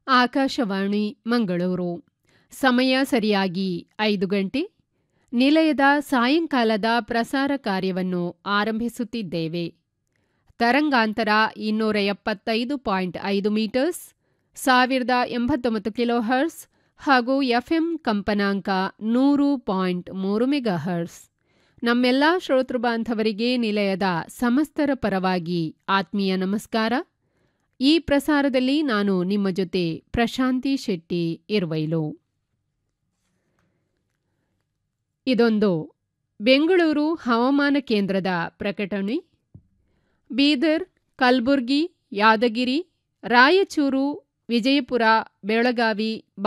ಆಕಾಶವಾಣಿ ಮಂಗಳೂರು ಸಮಯ ಸರಿಯಾಗಿ ಐದು ಗಂಟೆ ನಿಲಯದ ಸಾಯಂಕಾಲದ ಪ್ರಸಾರ ಕಾರ್ಯವನ್ನು ಆರಂಭಿಸುತ್ತಿದ್ದೇವೆ ತರಂಗಾಂತರ ಇನ್ನೂರ ಎಪ್ಪತ್ತೈದು ಪಾಯಿಂಟ್ ಐದು ಮೀಟರ್ಸ್ ಸಾವಿರದ ಎಂಬತ್ತೊಂಬತ್ತು ಕಿಲೋಹರ್ಸ್ ಹಾಗೂ ಎಫ್ಎಂ ಕಂಪನಾಂಕ ನೂರು ಪಾಯಿಂಟ್ ಮೂರು ಮೆಗಾಹರ್ಸ್ ನಮ್ಮೆಲ್ಲ ಶ್ರೋತೃ ಬಾಂಧವರಿಗೆ ನಿಲಯದ ಸಮಸ್ತರ ಪರವಾಗಿ ಆತ್ಮೀಯ ನಮಸ್ಕಾರ ಈ ಪ್ರಸಾರದಲ್ಲಿ ನಾನು ನಿಮ್ಮ ಜೊತೆ ಪ್ರಶಾಂತಿ ಶೆಟ್ಟಿ ಇರುವೈಲು ಇದೊಂದು ಬೆಂಗಳೂರು ಹವಾಮಾನ ಕೇಂದ್ರದ ಪ್ರಕಟಣೆ ಬೀದರ್ ಕಲಬುರ್ಗಿ ಯಾದಗಿರಿ ರಾಯಚೂರು ವಿಜಯಪುರ ಬೆಳಗಾವಿ